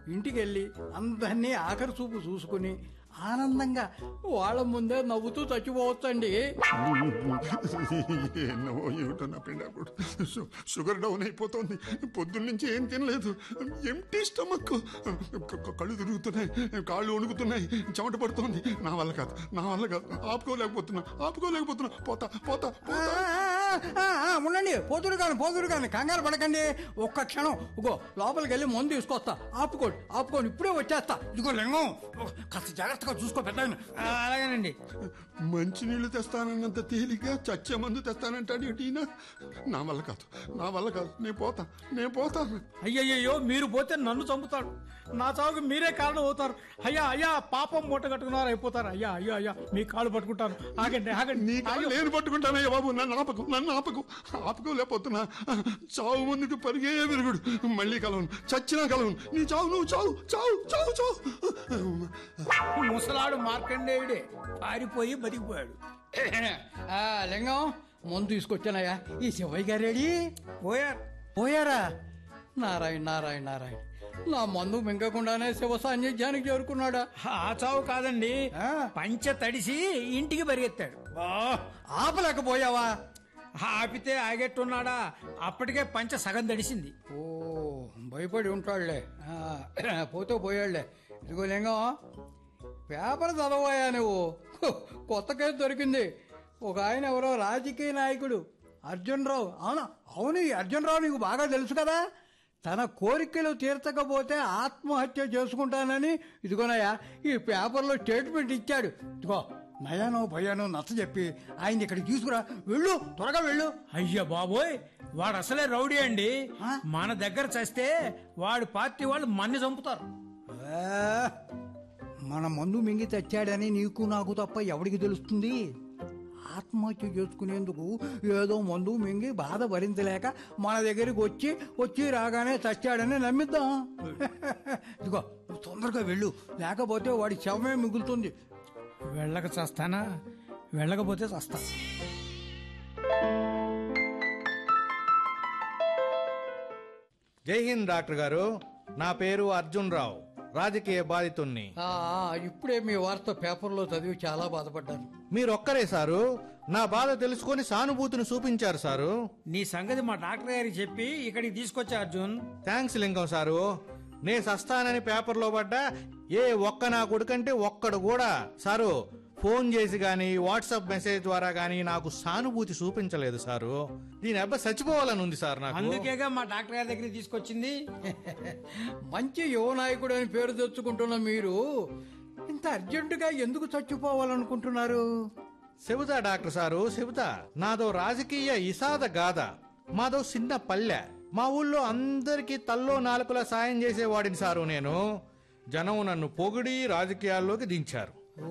ఇంటికి వెళ్ళి అందరినీ ఆఖరి చూపు చూసుకుని ఆనందంగా వాళ్ళ ముందే నవ్వుతూ చచ్చిపోవచ్చండి ఎన్నో ఏమిటో నా పిండాకుడు షు- షుగర్ డౌన్ అయిపోతుంది పొద్దున్న నుంచి ఏం తినలేదు ఎంటీ స్టమక్ క- క- కళ్ళు తిరుగుతున్నాయి కాళ్ళు వణుకుతున్నాయి చెమట పడుతుంది నా వల్ల కాదు నా వల్ల కాదు ఆపుకోలేకపోతున్నా ఆపుకోలేకపోతున్నా పోతా పోతా ఆ, పోతా ఆ, ఆ, ఉండండి పోతురు కానీ పోతురు కానీ కంగారు పడకండి ఒక్క క్షణం ఇగో లోపలికి వెళ్ళి మందు తీసుకొస్తా ఆపుకోండి ఆపుకోండి ఇప్పుడే వచ్చేస్తా ఇదిగో లింగం కాస్త జాగ్రత్తగా చూసుకో పెద్ద అలాగేనండి మంచినీళ్ళు తెస్తానన్నంత తేలిగ్గా చచ్చే మందు తెస్తానంటాడు ఏంటి ఈయన? నా వల్ల కాదు నా వల్ల కాదు నేను పోతా నేను పోతాను అయ్యయ్యో మీరు పోతే నన్ను చంపుతాడు నా చావుకి మీరే కారణం అవుతారు అయ్యా అయ్యా పాపం మూట కట్టుకున్నారు అయిపోతారు అయ్యా అయ్యా అయ్యా మీ కాళ్ళు పట్టుకుంటాను ఆగండి ఆగండి నీ కాళ్ళు నేను పట్టుకుంటానయ్య బాబు నన్ను ఆపకు నన్ను ఆపకు ఆపుకోలేకపోతున్నా చావు ముందుకు పరిగే విరుగుడు మళ్ళీ కలవను చచ్చినా కలవను నీ చావు నువ్వు చావు చావు చావు చావు ముసలాడు మార్కండేయుడే పారిపోయి బతికిపోయాడు ఆ, లింగం మందు తీసుకొచ్చానయ్యా ఈ శివయ్య గారు రెడీ పోయారు పోయారా నారాయణ నారాయణ నారాయణ నా మందు మింగకుండానే శివ సాన్నిధ్యానికి చేరుకున్నాడా ఆ చావు కాదండి ఆ. పంచ తడిసి ఇంటికి పరిగెత్తాడు బా, ఆపలేకపోయావా ఆపితే ఆగెట్టున్నాడా అప్పటికే పంచ సగం తడిసింది ఓ భయపడి ఉంటాడులే ఆ, పోతే పోయాడులే ఇదిగో లింగం పేపర్ చదవాయా నువ్వు హు, కొత్త కేసు దొరికింది ఒక ఆయన ఎవరో రాజకీయ నాయకుడు అర్జున్ రావు అవును అవును ఈ అర్జున్ రావు నీకు బాగా తెలుసు కదా తన కోరికలు తీర్చకపోతే ఆత్మహత్య చేసుకుంటానని ఇదిగోనయ్యా ఈ పేపర్లో స్టేట్మెంట్ ఇచ్చాడు ఇదిగో నయానో భయానో నచ్చ చెప్పి ఆయన ఇక్కడికి తీసుకురా వెళ్ళు త్వరగా వెళ్ళు అయ్యా బాబోయ్ వాడు అసలే రౌడీ అండి ఆ? మన దగ్గర చస్తే వాడి పార్టీ వాళ్ళు మన్ని చంపుతారు ఆ, మన మందు మింగి తెచ్చాడని నీకు నాకు తప్ప ఎవడికి తెలుస్తుంది ఆత్మహత్య చేసుకునేందుకు ఏదో మందు మింగి బాధ భరించలేక మన దగ్గరికి వచ్చి వచ్చి రాగానే చచ్చాడని నమ్మిద్దాం ఇదిగో నువ్వు తొందరగా వెళ్ళు లేకపోతే వాడి శవమే మిగులుతుంది వెళ్ళక చస్తానా వెళ్ళకపోతే చస్తా జై హింద్ డాక్టర్ గారు నా పేరు అర్జున్ రావు రాజకీయ బాధితుణ్ణి ఆ, ఆ, ఇప్పుడే మీ వార్త పేపర్లో చదివి చాలా బాధపడ్డాను మీరొక్కరే సారు నా బాధ తెలుసుకొని సానుభూతిని చూపించారు సారు నీ సంగతి మా డాక్టర్ గారికి చెప్పి ఇక్కడికి తీసుకొచ్చా అర్జున్ థ్యాంక్స్ లింగం సారు నే సస్తానని పేపర్లో పడ్డా ఏ ఒక్క నా కొడుకంటే ఒక్కడు కూడా సారు ఫోన్ చేసి గాని వాట్సాప్ మెసేజ్ ద్వారా గాని నాకు సానుభూతి చూపించలేదు సారు దీని అబ్బా చచ్చిపోవాలని ఉంది సార్ నాకు అందుకేగా మా డాక్టర్ గారి దగ్గరికి తీసుకొచ్చింది మంచి యువ నాయకుడు అని పేరు తెచ్చుకుంటున్న మీరు ఇంత అర్జెంటుగా ఎందుకు చచ్చిపోవాలనుకుంటున్నారు చెబుతా డాక్టర్ సారు చెబుతా నాదో రాజకీయ ఇసాద గాథ మాదో చిన్న పల్లె మా ఊళ్ళో అందరికీ తల్లో నాలుకల సాయం చేసేవాడిని సారు నేను జనం నన్ను పొగిడి రాజకీయాల్లోకి దించారు ఓ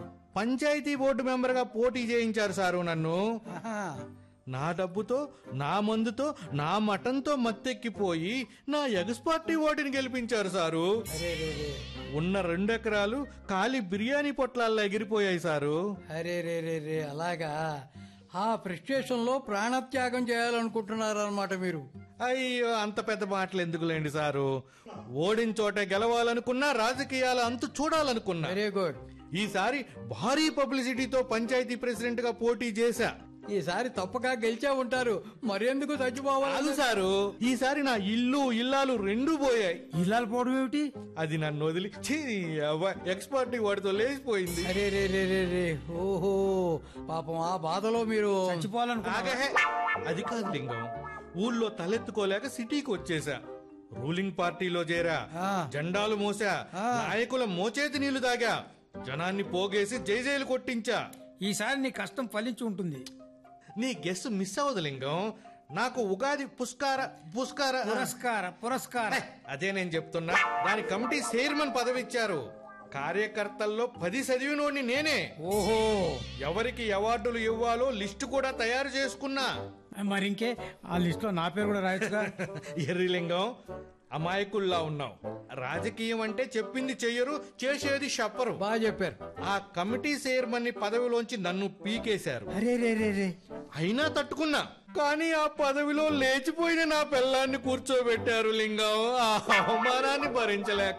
పంచాయతీ బోర్డు మెంబర్గా పోటీ చేయించారు సారు నన్ను ఆహా. నా డబ్బుతో నా మందుతో నా మటంతో మత్తెక్కిపోయి నా ఎగస్ పార్టీ ఓటుని గెలిపించారు సారు అరే రే రే ఉన్న రెండెకరాలు ఖాళీ బిర్యానీ పొట్లాల్లో ఎగిరిపోయాయి సారు అరే రే రే రే అలాగా ఆ ఫ్రస్ట్రేషన్ లో ప్రాణత్యాగం చేయాలనుకుంటున్నారన్నమాట మీరు అయ్యో అంత పెద్ద మాటలు ఎందుకులేండి సారు ఓడిన చోట గెలవాలనుకున్నా రాజకీయాలు అంతు చూడాలనుకున్నా వెరీ గుడ్ ఈసారి భారీ పబ్లిసిటీతో పంచాయతీ ప్రెసిడెంట్ గా పోటీ చేశా ఈసారి తప్పక గెలిచే ఉంటారు మరెందుకు కాదు చచ్చిపోవాలి సారు ఈసారి నా ఇల్లు ఇల్లాలు రెండూ పోయాయి ఇల్లాలు పోవడం ఏమిటి అది నన్ను వదిలి ఛీ, అవ్వ, ఎక్స్ పార్టీ వాడితో లేచిపోయింది అరే రే రే రే రే ఓహో పాపం ఆ బాధలో మీరు చచ్చిపోవాలనుకున్నా ఆగహే. అది కాదు లింగం ఊళ్ళో తలెత్తుకోలేక సిటీకి వచ్చేసా రూలింగ్ పార్టీలో చేరా ఆ. జెండాలు మోసా ఆ. నాయకుల మోచేతి నీళ్లు తాగా జనాన్ని పోగేసి జైజైలు కొట్టించా ఈసారి నీ కష్టం ఫలించి ఉంటుంది నీ గెస్ మిస్ అవ్వదు లింగం నాకు ఉగాది పుష్కార పుష్కార పురస్కార పురస్కార ఏ, అదే నేను చెప్తున్నా దాని కమిటీ చైర్మన్ పదవి ఇచ్చారు కార్యకర్తల్లో పది చదివినోడిని నేనే ఓహో ఎవరికి అవార్డులు ఇవ్వాలో లిస్టు కూడా తయారు చేసుకున్నా మరి ఇంకే ఆ లిస్ట్ లో నా పేరు కూడా రాయొచ్చుగా ఎర్రిలింగం అమాయకుల్లా ఉన్నావు రాజకీయం అంటే చెప్పింది చెయ్యరు చేసేది చెప్పరు బాగా చెప్పారు ఆ కమిటీ చైర్మన్ ని పదవిలోంచి నన్ను పీకేశారు అరే రే రే రే అయినా తట్టుకున్నా కానీ ఆ పదవిలో లేచిపోయిన నా పిల్లాన్ని కూర్చోబెట్టారు లింగం ఆ అవమానాన్ని భరించలేక